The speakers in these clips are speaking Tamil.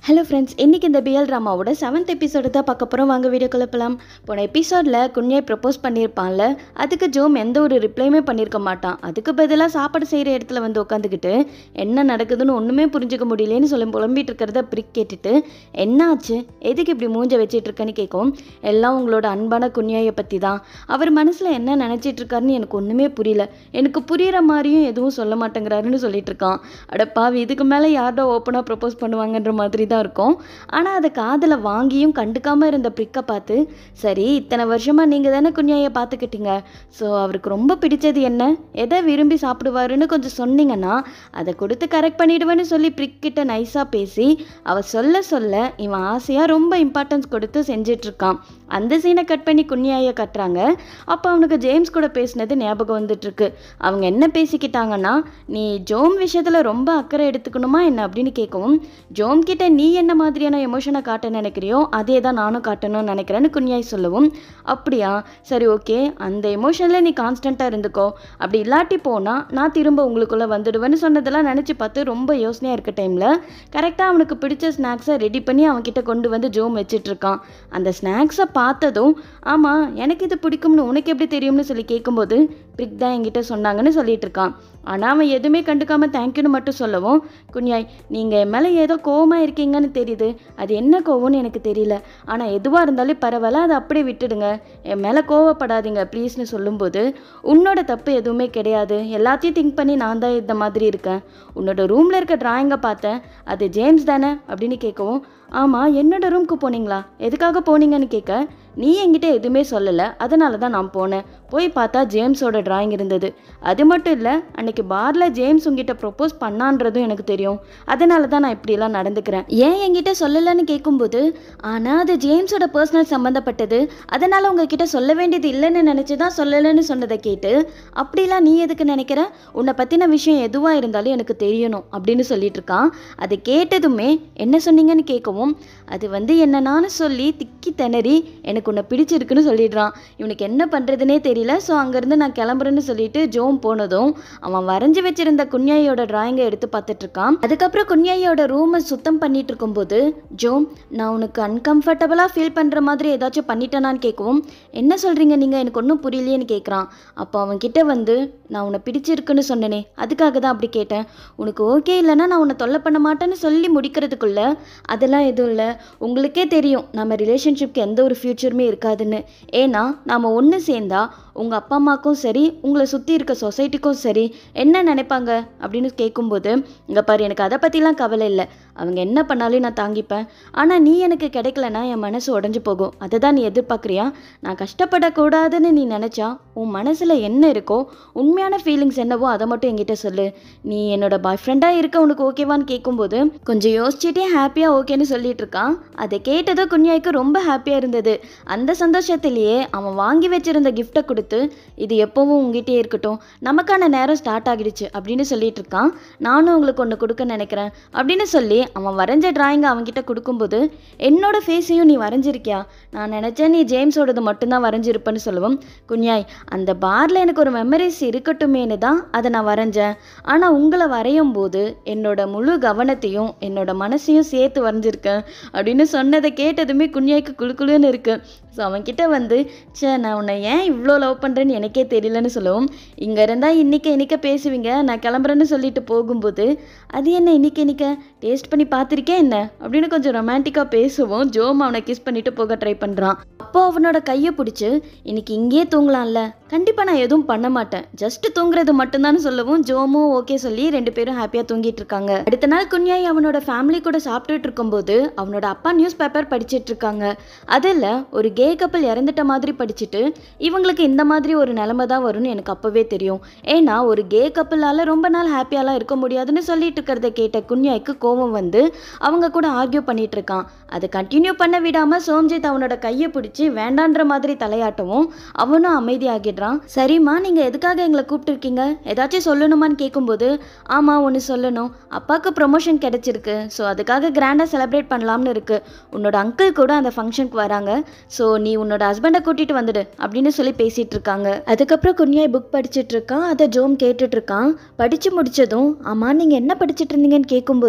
ஹலோ ஃப்ரெண்ட்ஸ் இன்றைக்கி இந்த பிஎல் ட்ராமாவோட செவன்த் எபிசோடு தான் பார்க்க போகிறோம் வாங்க வீடியோ கிளப்பலாம் போன எபிசோடில் குஞ்ஞாய் ப்ரப்போஸ் பண்ணியிருப்பான்ல அதுக்கு ஜோம் எந்த ஒரு ரிப்ளையுமே பண்ணியிருக்க மாட்டான் அதுக்கு பதிலாக சாப்பாடு செய்கிற இடத்துல வந்து உட்காந்துக்கிட்டு என்ன நடக்குதுன்னு ஒன்றுமே புரிஞ்சுக்க முடியலேன்னு சொல்லி புலம்பிட்டு இருக்கிறத பிரிக் கேட்டுட்டு என்ன ஆச்சு எதுக்கு இப்படி மூஞ்ச வச்சிட்டு இருக்கேன்னு கேட்கும் எல்லாம் உங்களோட அன்பான குஞ்ஞாயை பற்றி தான் அவர் மனசில் என்ன நினச்சிட்டு இருக்காருன்னு எனக்கு ஒன்றுமே புரியல எனக்கு புரியிற மாதிரியும் எதுவும் சொல்ல மாட்டேங்கிறாருன்னு சொல்லிட்டு இருக்கான் அடப்பாவி இதுக்கு மேலே யார்டா ஓப்பனாக ப்ரப்போஸ் பண்ணுவாங்கன்ற மாதிரி தான் இருக்கும் ஆனால் அதை காதில் வாங்கியும் கண்டுக்காமல் இருந்த பிரிக்கை பார்த்து சரி இத்தனை வருஷமாக நீங்கள் தானே குஞ்ஞாயை பார்த்துக்கிட்டீங்க ஸோ அவருக்கு ரொம்ப பிடிச்சது என்ன எதை விரும்பி சாப்பிடுவாருன்னு கொஞ்சம் சொன்னீங்கன்னா அதை கொடுத்து கரெக்ட் பண்ணிடுவேன்னு சொல்லி பிரிக்கிட்ட நைஸாக பேசி அவ சொல்ல சொல்ல இவன் ஆசையாக ரொம்ப இம்பார்ட்டன்ஸ் கொடுத்து செஞ்சிட்ருக்கான் அந்த சீனை கட் பண்ணி குஞ்ஞாயை கட்டுறாங்க அப்போ அவனுக்கு ஜேம்ஸ் கூட பேசினது ஞாபகம் வந்துட்டுருக்கு அவங்க என்ன பேசிக்கிட்டாங்கன்னா நீ ஜோம் விஷயத்தில் ரொம்ப அக்கறை எடுத்துக்கணுமா என்ன அப்படின்னு கேட்கவும் ஜோம் கிட்ட நீ என்ன மாதிரியான எமோஷனை காட்ட நினைக்கிறியோ அதே தான் நானும் காட்டணும்னு நினைக்கிறேன்னு குஞ்ஞாய் சொல்லவும் அப்படியா சரி ஓகே அந்த எமோஷனில் நீ கான்ஸ்டண்ட்டாக இருந்துக்கோ அப்படி இல்லாட்டி போனால் நான் திரும்ப உங்களுக்குள்ளே வந்துடுவேன்னு சொன்னதெல்லாம் நினச்சி பார்த்து ரொம்ப யோசனையாக இருக்க டைமில் கரெக்டாக அவனுக்கு பிடிச்ச ஸ்நாக்ஸை ரெடி பண்ணி அவன்கிட்ட கொண்டு வந்து ஜோம் வச்சிட்டு இருக்கான் அந்த ஸ்நாக்ஸை பார்த்ததும் ஆமாம் எனக்கு இது பிடிக்கும்னு உனக்கு எப்படி தெரியும்னு சொல்லி கேட்கும்போது பிரிக் தான் என்கிட்ட சொன்னாங்கன்னு சொல்லிட்டு இருக்கான் ஆனால் அவன் எதுவுமே கண்டுக்காம தேங்க்யூன்னு மட்டும் சொல்லவும் குஞ்ஞாய் நீங்கள் என் மேலே ஏதோ கோவமாக இருக்கீங்கன்னு தெரியுது அது என்ன கோவம்னு எனக்கு தெரியல ஆனால் எதுவாக இருந்தாலும் பரவாயில்ல அதை அப்படியே விட்டுடுங்க என் மேலே கோவப்படாதீங்க ப்ளீஸ்னு சொல்லும்போது உன்னோட தப்பு எதுவுமே கிடையாது எல்லாத்தையும் திங்க் பண்ணி நான் தான் இந்த மாதிரி இருக்கேன் உன்னோட ரூமில் இருக்க டிராயிங்கை பார்த்தேன் அது ஜேம்ஸ் தானே அப்படின்னு கேட்கவும் ஆமாம் என்னோட ரூம்க்கு போனீங்களா எதுக்காக போனீங்கன்னு கேட்க நீ என்கிட்ட எதுவுமே சொல்லலை அதனால தான் நான் போனேன் போய் பார்த்தா ஜேம்ஸோட டிராயிங் இருந்தது அது மட்டும் இல்லை அன்னைக்கு பாரில் ஜேம்ஸ் உங்ககிட்ட ப்ரொப்போஸ் பண்ணான்றதும் எனக்கு தெரியும் அதனால தான் நான் இப்படியெல்லாம் நடந்துக்கிறேன் ஏன் என்கிட்ட சொல்லலைன்னு கேட்கும்போது ஆனால் அது ஜேம்ஸோட பர்சனல் சம்மந்தப்பட்டது அதனால் உங்ககிட்ட சொல்ல வேண்டியது இல்லைன்னு நினச்சி தான் சொல்லலைன்னு சொன்னதை கேட்டு அப்படிலாம் நீ எதுக்கு நினைக்கிற உன்னை பற்றின விஷயம் எதுவாக இருந்தாலும் எனக்கு தெரியணும் அப்படின்னு சொல்லிட்டு இருக்கான் அதை கேட்டதுமே என்ன சொன்னீங்கன்னு கேட்கவும் அது வந்து என்னன்னான்னு சொல்லி திக்கி திணறி எனக்கு உன்னை பிடிச்சிருக்குன்னு சொல்லிடுறான் இவனுக்கு என்ன பண்ணுறதுனே தெரியல ஸோ அங்கேருந்து நான் கிளம்புறேன்னு சொல்லிட்டு ஜோம் போனதும் அவன் வரைஞ்சி வச்சிருந்த குஞ்ஞாயோட டிராயிங்கை எடுத்து பார்த்துட்டு இருக்கான் அதுக்கப்புறம் குஞ்ஞாயோட ரூமை சுத்தம் பண்ணிட்டு இருக்கும்போது ஜோம் நான் உனக்கு அன்கம்ஃபர்டபுளாக ஃபீல் பண்ணுற மாதிரி ஏதாச்சும் பண்ணிட்டேனான்னு கேட்கவும் என்ன சொல்கிறீங்க நீங்கள் எனக்கு ஒன்றும் புரியலையேன்னு கேட்குறான் அப்போ அவன் கிட்ட வந்து நான் உன்னை பிடிச்சிருக்குன்னு சொன்னனே அதுக்காக தான் அப்படி கேட்டேன் உனக்கு ஓகே இல்லைன்னா நான் உன்னை தொல்லை பண்ண மாட்டேன்னு சொல்லி முடிக்கிறதுக்குள்ள அதெல்லாம் எதுவும் இல்லை உங்களுக்கே தெரியும் நம்ம ரிலேஷன்ஷிப்க்கு எந்த ஒரு ஃப்யூச்சருமே இருக்காதுன்னு ஏன்னா நாம் ஒன்று சேர்ந்தா உங்கள் அப்பா அம்மாக்கும் சரி உங்களை சுற்றி இருக்க சொசைட்டிக்கும் சரி என்ன நினைப்பாங்க அப்படின்னு கேட்கும்போது இங்கே பாரு எனக்கு அதை பற்றிலாம் கவலை இல்லை அவங்க என்ன பண்ணாலும் நான் தாங்கிப்பேன் ஆனால் நீ எனக்கு கிடைக்கலனா என் மனசு உடஞ்சி போகும் அதை தான் நீ எதிர்பார்க்குறியா நான் கஷ்டப்படக்கூடாதுன்னு நீ நினச்சா உன் மனசில் என்ன இருக்கோ உண்மையான ஃபீலிங்ஸ் என்னவோ அதை மட்டும் என்கிட்ட சொல்லு நீ என்னோட பாய் ஃப்ரெண்டாக இருக்க உனக்கு ஓகேவான்னு கேட்கும்போது கொஞ்சம் யோசிச்சுட்டே ஹாப்பியாக ஓகேன்னு சொல்லிட்டு இருக்கான் அதை கேட்டதும் குஞ்ஞாய்க்கு ரொம்ப ஹாப்பியாக இருந்தது அந்த சந்தோஷத்திலேயே அவன் வாங்கி வச்சிருந்த கிஃப்ட்டை கொடுத்து இது எப்போவும் உங்ககிட்டே இருக்கட்டும் நமக்கான நேரம் ஸ்டார்ட் ஆகிடுச்சு அப்படின்னு சொல்லிட்டு இருக்கான் நானும் உங்களுக்கு ஒன்று கொடுக்க நினைக்கிறேன் அப்படின்னு சொல்லி அவன் வரைஞ்ச டிராயிங்கை அவன்கிட்ட கொடுக்கும்போது என்னோட ஃபேஸையும் நீ வரைஞ்சிருக்கியா நான் நினச்சேன் நீ ஜேம்ஸோடது மட்டும்தான் வரைஞ்சிருப்பேன்னு சொல்லுவோம் குஞ்ஞாய் அந்த பாரில் எனக்கு ஒரு மெமரிஸ் இருக்கட்டுமேனு தான் அதை நான் வரைஞ்சேன் ஆனால் உங்களை வரையும் போது என்னோட முழு கவனத்தையும் என்னோட மனசையும் சேர்த்து வரைஞ்சிருக்கேன் அப்படின்னு சொன்னதை கேட்டதுமே குஞ்ஞாய்க்கு குழு குழுன்னு இருக்கு ஸோ அவன்கிட்ட வந்து ச்சே நான் உன்னை ஏன் இவ்வளோ லவ் பண்ணுறேன்னு எனக்கே தெரியலன்னு சொல்லவும் இங்கே இருந்தால் இன்றைக்கி இன்றைக்க பேசுவீங்க நான் கிளம்புறேன்னு சொல்லிட்டு போகும்போது அது என்ன இன்றைக்கி இன்றைக்க டேஸ்ட் பண்ணி பார்த்துருக்கேன் என்ன அப்படின்னு கொஞ்சம் ரொமான்டிக்காக பேசுவோம் ஜோம் அவனை கிஸ் பண்ணிட்டு போக ட்ரை பண்ணுறான் அப்போ அவனோட கையை பிடிச்சி இன்னைக்கு இங்கேயே தூங்கலாம்ல கண்டிப்பாக நான் எதுவும் பண்ண மாட்டேன் ஜஸ்ட் தூங்குறது மட்டும்தான் சொல்லவும் ஜோமும் ஓகே சொல்லி ரெண்டு பேரும் ஹாப்பியாக தூங்கிட்டு இருக்காங்க அடுத்த நாள் குஞ்ஞாய் அவனோட ஃபேமிலி கூட சாப்பிட்டுட்டு இருக்கும்போது அவனோட அப்பா நியூஸ் பேப்பர் படிச்சிட்டு இருக்காங்க அதில் ஒரு கே கப்பல் இறந்துட்ட மாதிரி படிச்சுட்டு இவங்களுக்கு இந்த மாதிரி ஒரு நிலைமை தான் வரும்னு எனக்கு அப்போவே தெரியும் ஏன்னா ஒரு கே கப்பலால் ரொம்ப நாள் ஹாப்பியாலாம் இருக்க முடியாதுன்னு சொல்லிட்டு இருக்கிறத கேட்ட குஞ்ஞாய்க்கு கோவம் வந்து அவங்க கூட ஆர்கியூ பண்ணிட்டு இருக்கான் அதை கண்டினியூ பண்ண விடாமல் சோம்ஜித் அவனோட கையை பிடிச்சி வேண்டான்ற மாதிரி தலையாட்டவும் அவனும் அமைதியாகிடுறான் சரிம்மா நீங்கள் எதுக்காக எங்களை கூப்பிட்டுருக்கீங்க ஏதாச்சும் சொல்லணுமான்னு கேட்கும்போது ஆமாம் ஒன்று சொல்லணும் அப்பாவுக்கு ப்ரொமோஷன் கிடைச்சிருக்கு ஸோ அதுக்காக கிராண்டாக செலிப்ரேட் பண்ணலாம்னு இருக்குது உன்னோட அங்கிள் கூட அந்த ஃபங்க்ஷனுக்கு வராங்க ஸோ நீ உன்னோட ஹஸ்பண்டை கூட்டிகிட்டு வந்துடு அப்படின்னு சொல்லி பேசிகிட்டு இருக்காங்க அதுக்கப்புறம் குன்யாய் புக் படிச்சிட்டு இருக்கான் அதை ஜோம் கேட்டுட்டு இருக்கான் படித்து முடிச்சதும் ஆமாம் நீங்கள் என்ன படிச்சிட்டு இருந்தீங்கன்னு கேட்கும்போது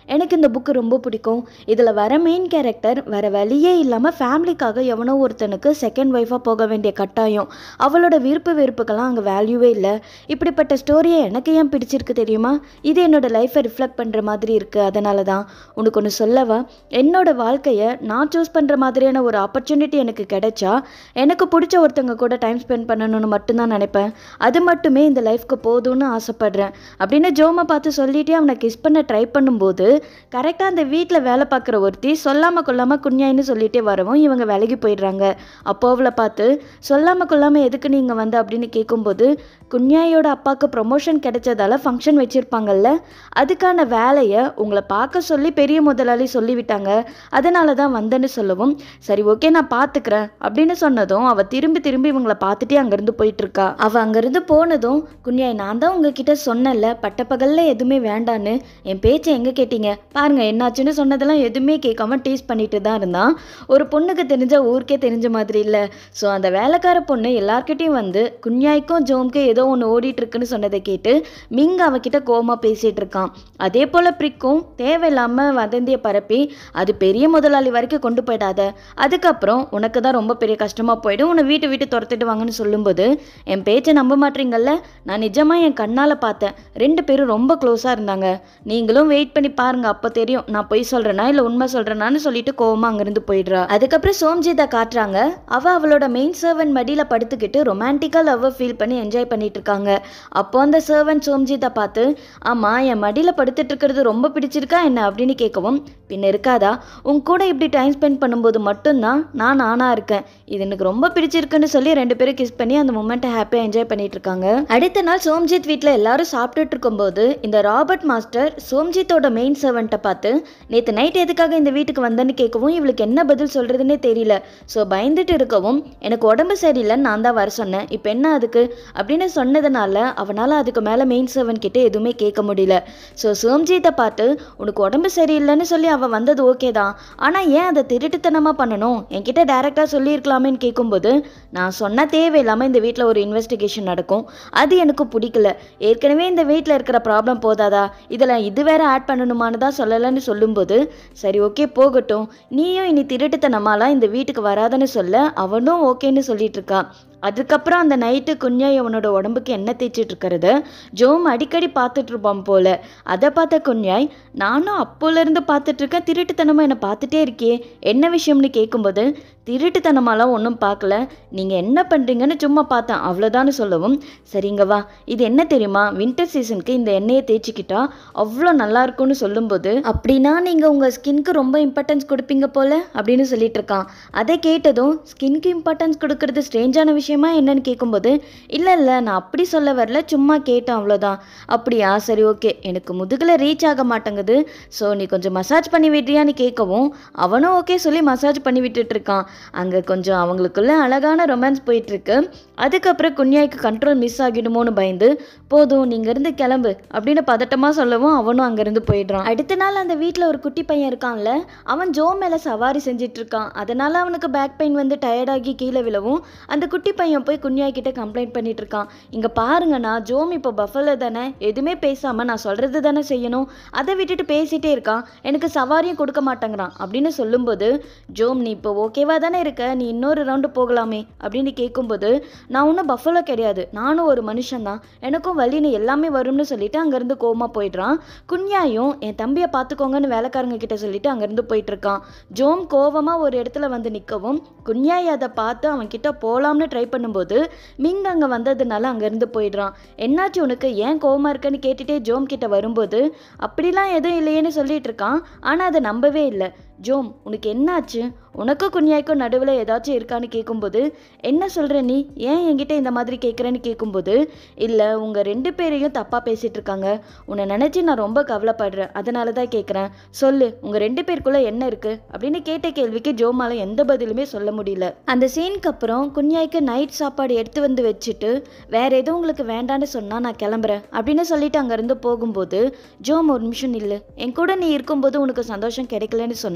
எனக்கு இந்த புக்கு ரொம்ப பிடிக்கும் இதில் வர மெயின் கேரக்டர் வேற வழியே இல்லாமல் ஃபேமிலிக்காக எவனோ ஒருத்தனுக்கு செகண்ட் ஒய்ஃபாக போக வேண்டிய கட்டாயம் அவளோட விருப்பு வெறுப்புக்கெல்லாம் அங்கே வேல்யூவே இல்லை இப்படிப்பட்ட ஸ்டோரியை எனக்கு ஏன் பிடிச்சிருக்கு தெரியுமா இது என்னோட லைஃப்பை ரிஃப்ளெக்ட் பண்ணுற மாதிரி இருக்குது அதனால தான் உனக்கு ஒன்று சொல்லவா என்னோட வாழ்க்கையை நான் சூஸ் பண்ணுற மாதிரியான ஒரு ஆப்பர்ச்சுனிட்டி எனக்கு கிடைச்சா எனக்கு பிடிச்ச ஒருத்தவங்க கூட டைம் ஸ்பெண்ட் பண்ணணும்னு மட்டும்தான் நினைப்பேன் அது மட்டுமே இந்த லைஃப்க்கு போதும்னு ஆசைப்படுறேன் அப்படின்னு ஜோமை பார்த்து சொல்லிட்டே அவனை கிஸ் பண்ண ட்ரை பண்ணும்போது கரெக்டாக அந்த வீட்டில் வேலை பார்க்குற ஒருத்தி சொல்லாமல் கொள்ளாமல் குஞ்ஞாயின்னு சொல்லிட்டே வரவும் இவங்க விலகி போயிடுறாங்க அப்போ அவளை பார்த்து சொல்லாமல் கொள்ளாமல் எதுக்கு நீங்கள் வந்த அப்படின்னு கேட்கும்போது குஞ்ஞாயோட அப்பாவுக்கு ப்ரொமோஷன் கிடைச்சதால ஃபங்க்ஷன் வச்சுருப்பாங்கல்ல அதுக்கான வேலையை உங்களை பார்க்க சொல்லி பெரிய முதலாளி சொல்லிவிட்டாங்க அதனால தான் வந்தேன்னு சொல்லவும் சரி ஓகே நான் பார்த்துக்கிறேன் அப்படின்னு சொன்னதும் அவள் திரும்பி திரும்பி இவங்களை பார்த்துட்டே அங்கேருந்து போயிட்டு இருக்கா அவள் அங்கேருந்து போனதும் குஞ்ஞாய் நான் தான் உங்ககிட்ட சொன்னேன்ல பட்டப்பகலில் எதுவுமே வேண்டான்னு என் பேச்சை எங்கே கேட்டீங்க பாருங்க என்னாச்சுன்னு சொன்னதெல்லாம் எதுவுமே கேட்காம டீஸ் பண்ணிட்டு தான் இருந்தான் ஒரு பொண்ணுக்கு தெரிஞ்ச ஊருக்கே தெரிஞ்ச மாதிரி இல்லை ஸோ அந்த வேலைக்கார பொண்ணு எல்லார்கிட்டையும் வந்து குஞ்ஞாய்க்கும் ஜோம்க்கும் ஏதோ ஒன்று ஓடிட்டு இருக்குன்னு சொன்னதை கேட்டு மிங் அவகிட்ட கோமா பேசிட்டு இருக்கான் அதே போல் பிரிக்கும் தேவையில்லாமல் வதந்தியை பரப்பி அது பெரிய முதலாளி வரைக்கும் கொண்டு போயிடாத அதுக்கப்புறம் உனக்கு தான் ரொம்ப பெரிய கஷ்டமாக போயிடும் உன்னை வீட்டு வீட்டு துரத்திட்டு வாங்கன்னு சொல்லும்போது என் பேச்சை நம்ப மாட்டீங்கல்ல நான் நிஜமாக என் கண்ணால் பார்த்தேன் ரெண்டு பேரும் ரொம்ப க்ளோஸாக இருந்தாங்க நீங்களும் வெயிட் பண்ணி பாருங்க அப்போ தெரியும் நான் பொய் சொல்கிறேனா இல்லை உண்மை சொல்கிறேனான்னு சொல்லிட்டு கோவமா அங்கேருந்து போயிடுறா அதுக்கப்புறம் சோம்ஜிதா காட்டுறாங்க அவள் அவளோட மெயின் சர்வன் மடியில் படுத்துக்கிட்டு ரொமான்டிக்காக லவ் ஃபீல் பண்ணி என்ஜாய் பண்ணிட்டு இருக்காங்க அப்போ அந்த சர்வன் சோம்ஜிதா பார்த்து ஆமாம் என் மடியில் படுத்துட்டு இருக்கிறது ரொம்ப பிடிச்சிருக்கா என்ன அப்படின்னு கேட்கவும் பின்ன இருக்காதா உன் கூட இப்படி டைம் ஸ்பெண்ட் பண்ணும்போது மட்டும்தான் நான் நானாக இருக்கேன் இது எனக்கு ரொம்ப பிடிச்சிருக்குன்னு சொல்லி ரெண்டு பேரும் கிஸ் பண்ணி அந்த மூமெண்ட்டை ஹாப்பியாக என்ஜாய் பண்ணிட்டு இருக்காங்க அடுத்த நாள் சோம்ஜித் வீட்டில் எல்லாரும் சாப்பிட்டுட்டு இருக்கும்போது இந்த ராபர்ட் மாஸ்டர் சோம்ஜித்தோட மெயின் சர்வெண்ட்டை பார்த்து நேற்று நைட் எதுக்காக இந்த வீட்டுக்கு வந்தேன்னு கேட்கவும் இவளுக்கு என்ன பதில் சொல்கிறதுனே தெரியல ஸோ பயந்துட்டு இருக்கவும் எனக்கு உடம்பு சரியில்லைன்னு நான் தான் வர சொன்னேன் இப்போ என்ன அதுக்கு அப்படின்னு சொன்னதுனால அவனால் அதுக்கு மேலே மெயின் சர்வன் கிட்ட எதுவுமே கேட்க முடியல ஸோ சோம்ஜித்தை பார்த்து உனக்கு உடம்பு சரியில்லைன்னு சொல்லி அவள் வந்தது ஓகே தான் ஆனால் ஏன் அதை திருட்டுத்தனமாக பண்ணணும் என்கிட்ட டைரெக்டாக சொல்லியிருக்கலாமேன்னு கேட்கும்போது நான் சொன்ன தேவையில்லாமல் இந்த வீட்டில் ஒரு இன்வெஸ்டிகேஷன் நடக்கும் அது எனக்கு பிடிக்கல ஏற்கனவே இந்த வீட்டில் இருக்கிற ப்ராப்ளம் போதாதா இதில் இது வேற ஆட் பண்ணணுமான்னு தான் சொல்லலைன்னு சொல்லும்போது சரி ஓகே போகட்டும் நீயும் இனி திருட்டுத்தனமாலாம் இந்த வீட்டுக்கு வராதன்னு சொல்ல அவனும் ஓகேன்னு சொல்லிட்டு இருக்கா அதுக்கப்புறம் அந்த நைட்டு குஞ்ஞாய் அவனோட உடம்புக்கு என்ன தேய்ச்சிட்டு இருக்கிறத ஜோம் அடிக்கடி பார்த்துட்டு இருப்பான் போல அதை பார்த்த குஞ்ஞாய் நானும் அப்போலேருந்து பார்த்துட்டு இருக்கேன் திருட்டுத்தனமாக என்னை பார்த்துட்டே இருக்கியே என்ன விஷயம்னு கேட்கும்போது திருட்டுத்தனமாலாம் ஒன்றும் பார்க்கல நீங்கள் என்ன பண்ணுறீங்கன்னு சும்மா பார்த்தேன் அவ்வளோதான்னு சொல்லவும் சரிங்க வா இது என்ன தெரியுமா வின்டர் சீசனுக்கு இந்த எண்ணெயை தேய்ச்சிக்கிட்டா அவ்வளோ நல்லா இருக்கும்னு சொல்லும்போது அப்படின்னா நீங்கள் உங்கள் ஸ்கின்க்கு ரொம்ப இம்பார்ட்டன்ஸ் கொடுப்பீங்க போல அப்படின்னு சொல்லிட்டு இருக்கான் அதை கேட்டதும் ஸ்கின்க்கு இம்பார்ட்டன்ஸ் கொடுக்கறது ஸ்ட்ரேஞ்சான விஷயமா என்னன்னு கேட்கும்போது இல்லை இல்லை நான் அப்படி சொல்ல வரல சும்மா கேட்டேன் அவ்வளோதான் அப்படியா சரி ஓகே எனக்கு முதுகில் ரீச் ஆக மாட்டேங்குது ஸோ நீ கொஞ்சம் மசாஜ் பண்ணி விடுறியான்னு கேட்கவும் அவனும் ஓகே சொல்லி மசாஜ் பண்ணி விட்டுட்டு இருக்கான் அங்கே கொஞ்சம் அவங்களுக்குள்ள அழகான ரொமான்ஸ் போயிட்டுருக்கு அதுக்கப்புறம் குன்யாய்க்கு கண்ட்ரோல் மிஸ் ஆகிடுமோன்னு பயந்து போதும் நீங்க இருந்து கிளம்பு அப்படின்னு பதட்டமாக சொல்லவும் அவனும் அங்கேருந்து போயிடுறான் அடுத்த நாள் அந்த வீட்டில் ஒரு குட்டி பையன் இருக்கான்ல அவன் ஜோ மேலே சவாரி செஞ்சுட்டு இருக்கான் அதனால அவனுக்கு பேக் பெயின் வந்து டயர்டாகி கீழே விழவும் அந்த குட்டி பையன் போய் குன்யாய் கிட்ட கம்ப்ளைண்ட் பண்ணிட்டு இருக்கான் இங்கே பாருங்கண்ணா ஜோம் இப்போ பஃபலோ தானே எதுவுமே பேசாமல் நான் சொல்கிறது தானே செய்யணும் அதை விட்டுட்டு பேசிட்டே இருக்கான் எனக்கு சவாரியும் கொடுக்க மாட்டேங்கிறான் அப்படின்னு சொல்லும்போது ஜோம் நீ இப்போ ஓகேவா தானே இருக்க நீ இன்னொரு ரவுண்டு போகலாமே அப்படின்னு கேட்கும்போது நான் ஒன்றும் பஃபலோ கிடையாது நானும் ஒரு மனுஷன்தான் எனக்கும் வலின்னு எல்லாமே வரும்னு சொல்லிட்டு அங்கேருந்து கோமா போயிடுறான் குன்யாயும் என் தம்பியை பார்த்துக்கோங்கன்னு வேலைக்காரங்க கிட்ட சொல்லிட்டு அங்கேருந்து போயிட்டு இருக்கான் ஜோம் கோவமாக ஒரு இடத்துல வந்து நிற்கவும் குன்யாய் அதை பார்த்து அவன் கிட்ட போகலாம்னு ட்ரை பண்ணும்போது மிங் அங்கே வந்ததுனால அங்கேருந்து போயிடுறான் என்னாச்சு உனக்கு ஏன் கோவமா இருக்கன்னு கேட்டுட்டே ஜோம் கிட்ட வரும்போது அப்படிலாம் எதுவும் இல்லையேன்னு சொல்லிட்டு இருக்கான் ஆனால் அதை நம்பவே இல்லை ஜோம் உனக்கு என்னாச்சு உனக்கும் குன்யாய்க்கும் நடுவில் ஏதாச்சும் இருக்கான்னு கேட்கும்போது என்ன சொல்கிற நீ ஏன் என்கிட்ட இந்த மாதிரி கேட்குறேன்னு கேட்கும்போது இல்லை உங்கள் ரெண்டு பேரையும் தப்பாக பேசிகிட்டு இருக்காங்க உன்னை நினச்சி நான் ரொம்ப கவலைப்படுறேன் அதனால தான் கேட்குறேன் சொல்லு உங்கள் ரெண்டு பேருக்குள்ளே என்ன இருக்குது அப்படின்னு கேட்ட கேள்விக்கு ஜோமால எந்த பதிலுமே சொல்ல முடியல அந்த சீனுக்கு அப்புறம் குன்யாய்க்கு நைட் சாப்பாடு எடுத்து வந்து வச்சுட்டு வேற எதுவும் உங்களுக்கு வேண்டான்னு சொன்னால் நான் கிளம்புறேன் அப்படின்னு சொல்லிட்டு அங்கேருந்து போகும்போது ஜோம் ஒரு நிமிஷம் இல்லை என் கூட நீ இருக்கும்போது உனக்கு சந்தோஷம் கிடைக்கலன்னு சொன்னா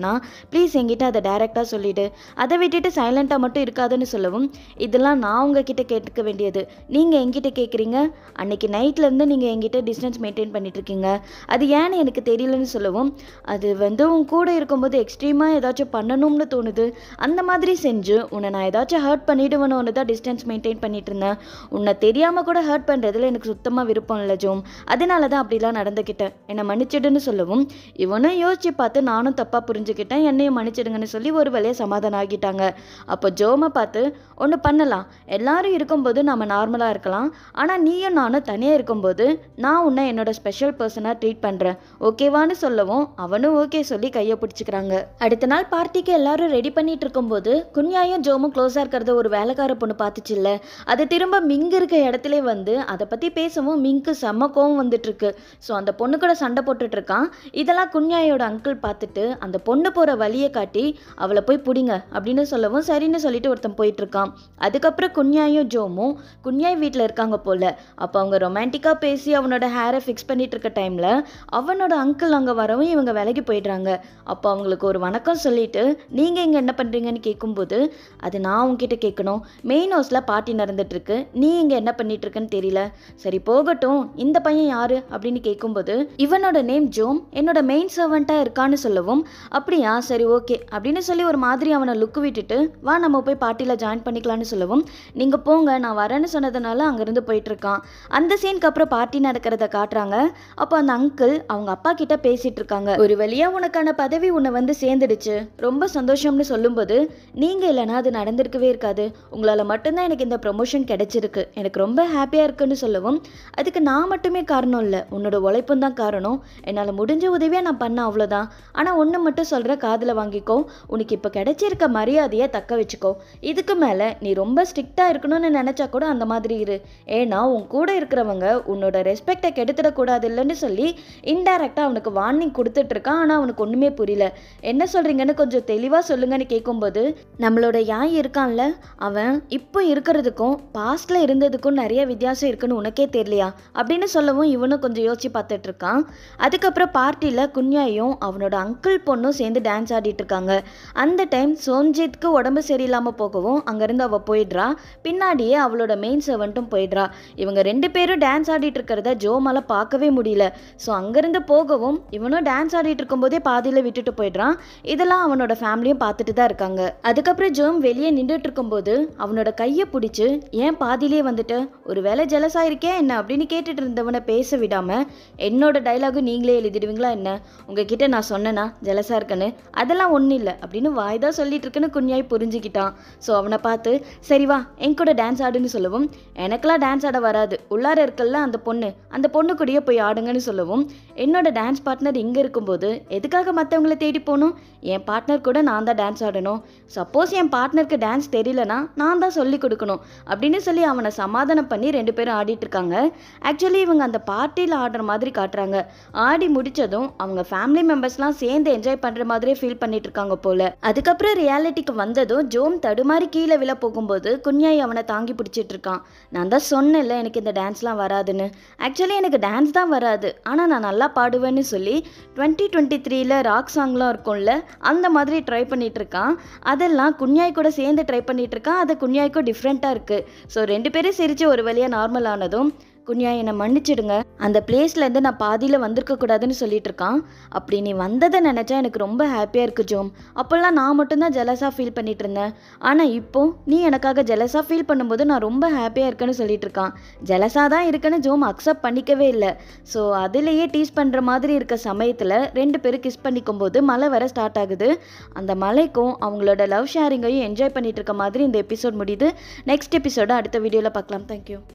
நினச்சேன்னா ப்ளீஸ் என்கிட்ட அதை டைரெக்டாக சொல்லிவிடு அதை விட்டுட்டு சைலண்ட்டாக மட்டும் இருக்காதுன்னு சொல்லவும் இதெல்லாம் நான் உங்ககிட்ட கேட்டுக்க வேண்டியது நீங்கள் என்கிட்ட கேட்குறீங்க அன்னைக்கு நைட்லேருந்து நீங்கள் என்கிட்ட டிஸ்டன்ஸ் மெயின்டைன் பண்ணிட்டு இருக்கீங்க அது ஏன்னு எனக்கு தெரியலன்னு சொல்லவும் அது வந்து உன் கூட இருக்கும்போது எக்ஸ்ட்ரீமாக ஏதாச்சும் பண்ணணும்னு தோணுது அந்த மாதிரி செஞ்சு உன்னை நான் ஏதாச்சும் ஹர்ட் பண்ணிடுவேன்னு தான் டிஸ்டன்ஸ் மெயின்டைன் பண்ணிட்டு இருந்தேன் உன்னை தெரியாமல் கூட ஹர்ட் பண்ணுறதுல எனக்கு சுத்தமாக விருப்பம் இல்லை ஜோம் அதனால தான் அப்படிலாம் நடந்துக்கிட்டேன் என்னை மன்னிச்சிடுன்னு சொல்லவும் இவனும் யோசிச்சு பார்த்து நானும் தப்பாக புரிஞ்சுக்கிட்டேன் என்னையும் மன்னிச்சிடுங்கன்னு சொல்லி ஒரு வழியாக சமாதானம் ஆகிட்டாங்க அப்போ ஜோமை பார்த்து ஒன்று பண்ணலாம் எல்லாரும் இருக்கும்போது நம்ம நார்மலாக இருக்கலாம் ஆனால் நீயும் நானும் தனியாக இருக்கும்போது நான் உன்னை என்னோட ஸ்பெஷல் பர்சனாக ட்ரீட் பண்ணுறேன் ஓகேவான்னு சொல்லவும் அவனும் ஓகே சொல்லி கையை பிடிச்சிக்கிறாங்க அடுத்த நாள் பார்ட்டிக்கு எல்லாரும் ரெடி பண்ணிட்டு இருக்கும்போது குன்யாயும் ஜோமும் க்ளோஸாக இருக்கிறத ஒரு வேலைக்கார பொண்ணு பார்த்துச்சுல்ல அது திரும்ப மிங்கு இருக்க இடத்துல வந்து அதை பற்றி பேசவும் மிங்க்கு செம்ம கோவம் வந்துட்டு இருக்கு ஸோ அந்த பொண்ணு கூட சண்டை போட்டுட்டு இருக்கான் இதெல்லாம் குன்யாயோட அங்கிள் பார்த்துட்டு அந்த பொண்ணு போகிற வழியை காட்டி அவளை போய் பிடிங்க அப்படின்னு சொல்லவும் சரின்னு சொல்லிட்டு ஒருத்தன் போயிட்டு இருக்கான் அதுக்கப்புறம் குன்யாயும் ஜோமும் குன்யாய் வீட்டில் இருக்காங்க போல அப்போ அவங்க ரொமான்டிக்காக பேசி அவனோட ஹேரை ஃபிக்ஸ் பண்ணிட்டு இருக்க டைமில் அவனோட அங்கிள் அங்கே வரவும் இவங்க விலைக்கு போயிடுறாங்க அப்போ அவங்களுக்கு ஒரு வணக்கம் சொல்லிட்டு நீங்கள் இங்கே என்ன பண்ணுறீங்கன்னு கேட்கும்போது அது நான் உங்ககிட்ட கேட்கணும் மெயின் ஹவுஸில் பார்ட்டி நடந்துட்டு இருக்கு நீ இங்கே என்ன பண்ணிட்டு இருக்கன்னு தெரியல சரி போகட்டும் இந்த பையன் யாரு அப்படின்னு கேட்கும்போது இவனோட நேம் ஜோம் என்னோட மெயின் சர்வெண்ட்டாக இருக்கான்னு சொல்லவும் அப்படியா சரி ஓகே அப்படின்னு சொல்லி ஒரு மாதிரி அவனை லுக்கு விட்டுட்டு வா நம்ம போய் பார்ட்டியில் ஜாயின் பண்ணிக்கலாம்னு சொல்லவும் நீங்கள் போங்க நான் வரேன்னு சொன்னதுனால அங்கேருந்து போயிட்டு இருக்கான் அந்த சீனுக்கு அப்புறம் பார்ட்டி நடக்கிறத காட்டுறாங்க அப்போ அந்த அங்கிள் அவங்க அப்பா கிட்ட பேசிட்டு இருக்காங்க ஒரு வழியா உனக்கான பதவி உன்னை வந்து சேர்ந்துடுச்சு ரொம்ப சந்தோஷம்னு சொல்லும்போது நீங்க இல்லைன்னா அது நடந்திருக்கவே இருக்காது உங்களால மட்டும்தான் எனக்கு இந்த ப்ரொமோஷன் கிடைச்சிருக்கு எனக்கு ரொம்ப ஹாப்பியா இருக்குன்னு சொல்லவும் அதுக்கு நான் மட்டுமே காரணம் இல்லை உன்னோட உழைப்பும் தான் காரணம் என்னால் முடிஞ்ச உதவியை நான் பண்ண அவ்வளோதான் ஆனால் ஒன்று மட்டும் சொல்கிற காதில் வாங்கிக்கோ உனக்கு இப்போ கிடைச்சிருக்க மரியாதையை தக்க வச்சுக்கோ இதுக்கு மேலே நீ ரொம்ப ஸ்ட்ரிக்டாக இருக்கணும்னு நினச்சா கூட அந்த மாதிரி இரு ஏன்னா உன் கூட இருக்கிறவங்க உன்னோட ரெஸ்பெக்டை கெடுத்துடக்கூடாது இல்லைன்னு சொல்லி இன்டைரக்டாக அவனுக்கு வார்னிங் கொடுத்துட்ருக்கான் ஆனால் அவனுக்கு ஒன்றுமே புரியல என்ன சொல்கிறீங்கன்னு கொஞ்சம் தெளிவாக சொல்லுங்கன்னு கேட்கும்போது நம்மளோட யாய் இருக்கான்ல அவன் இப்போ இருக்கிறதுக்கும் பாஸ்டில் இருந்ததுக்கும் நிறைய வித்தியாசம் இருக்குன்னு உனக்கே தெரியலையா அப்படின்னு சொல்லவும் இவனும் கொஞ்சம் யோசிச்சு பார்த்துட்டு இருக்கான் அதுக்கப்புறம் பார்ட்டியில் குன்யாயும் அவனோட அங்கிள் பொண்ணும் சேர்ந்து டான்ஸ் ஆடிட்டு இருக்காங்க அந்த டைம் சோன்ஜித்க்கு உடம்பு சரியில்லாமல் போகவும் அங்கேருந்து அவள் போயிடுறா பின்னாடியே அவளோட மெயின் சர்வெண்ட்டும் போயிடுறா இவங்க ரெண்டு பேரும் டான்ஸ் ஆடிட்டு இருக்கிறத ஜோமால பார்க்கவே முடியல ஸோ அங்கேருந்து போகவும் இவனும் டான்ஸ் ஆடிட்டு இருக்கும்போதே பாதியில் விட்டுட்டு போயிடுறான் இதெல்லாம் அவனோட ஃபேமிலியும் பார்த்துட்டு தான் இருக்காங்க அதுக்கப்புறம் ஜோம் வெளியே நின்றுட்டு இருக்கும்போது அவனோட கையை பிடிச்சி ஏன் பாதியிலே வந்துட்டு ஒரு வேலை ஜெலஸா இருக்கே என்ன அப்படின்னு கேட்டுட்டு இருந்தவனை பேச விடாம என்னோட டைலாகும் நீங்களே எழுதிடுவீங்களா என்ன உங்ககிட்ட நான் சொன்னேனா ஜெலஸா இருக்கேன்னு அதெல்லாம் ஒன்றும் இல்லை அப்படின்னு வாய்தா சொல்லிட்டு இருக்குன்னு குஞ்ஞாய் புரிஞ்சுக்கிட்டான் ஸோ அவனை பார்த்து சரி வா என் கூட டான்ஸ் ஆடுன்னு சொல்லவும் எனக்கெல்லாம் டான்ஸ் ஆட வராது உள்ளார இருக்கல்ல அந்த பொண்ணு அந்த பொண்ணு கூடயே போய் ஆடுங்கன்னு சொல்லவும் என்னோட டான்ஸ் பார்ட்னர் இங்கே இருக்கும்போது எதுக்காக மற்றவங்கள தேடி போகணும் என் பார்ட்னர் கூட நான் தான் டான்ஸ் ஆடணும் சப்போஸ் என் பார்ட்னருக்கு டான்ஸ் தெரியலனா நான் தான் சொல்லி கொடுக்கணும் அப்படின்னு சொல்லி அவனை சமாதானம் பண்ணி ரெண்டு பேரும் ஆடிட்டு இருக்காங்க ஆக்சுவலி இவங்க அந்த பார்ட்டியில் ஆடுற மாதிரி காட்டுறாங்க ஆடி முடிச்சதும் அவங்க ஃபேமிலி மெம்பர்ஸ்லாம் சேர்ந்து என்ஜாய் பண்ணுற மாதிரியே ஃபீல் பண்ணிட்டு இருக்காங்க போல அதுக்கப்புறம் ரியாலிட்டிக்கு வந்ததும் ஜோம் தடுமாறி கீழே விழ போகும்போது குஞ்ஞாய் அவனை தாங்கி பிடிச்சிட்டு இருக்கான் நான் தான் சொன்னேன்ல எனக்கு இந்த டான்ஸ்லாம் வராதுன்னு ஆக்சுவலி எனக்கு டான்ஸ் தான் வராது ஆனால் நான் நல்லா பாடுவேன்னு சொல்லி டுவெண்ட்டி டுவெண்ட்டி த்ரீல ராக் சாங்லாம் இருக்கும்ல அந்த மாதிரி ட்ரை பண்ணிட்டு இருக்கான் அதெல்லாம் குஞ்ஞாய் கூட சேர்ந்து ட்ரை பண்ணிட்டு இருக்கான் அது குஞ்ஞாய்க்கும் டிஃப்ரெண்ட்டாக இருக்குது ஸோ ரெண்டு பேரும் சிரித்து ஒரு வழியாக நார்மல் ஆனதும் குஞ்ஞா என்னை மன்னிச்சிடுங்க அந்த பிளேஸ்லேருந்து நான் பாதியில் வந்திருக்க கூடாதுன்னு சொல்லிட்டு இருக்கான் அப்படி நீ வந்ததை நினச்சா எனக்கு ரொம்ப ஹாப்பியாக இருக்கு ஜோம் அப்போல்லாம் நான் மட்டும்தான் ஜெலஸாக ஃபீல் பண்ணிட்டு இருந்தேன் ஆனால் இப்போ நீ எனக்காக ஜெலஸாக ஃபீல் பண்ணும்போது நான் ரொம்ப ஹாப்பியாக இருக்கேன்னு சொல்லிட்டு இருக்கான் ஜெலஸாக தான் இருக்குன்னு ஜோம் அக்செப்ட் பண்ணிக்கவே இல்லை ஸோ அதுலேயே டீஸ் பண்ணுற மாதிரி இருக்க சமயத்தில் ரெண்டு பேரும் கிஸ் பண்ணிக்கும் போது மழை வர ஸ்டார்ட் ஆகுது அந்த மலைக்கும் அவங்களோட லவ் ஷேரிங்கையும் என்ஜாய் பண்ணிட்டு இருக்க மாதிரி இந்த எபிசோட் முடியுது நெக்ஸ்ட் எபிசோட அடுத்த வீடியோவில் பார்க்கலாம் தேங்க்யூ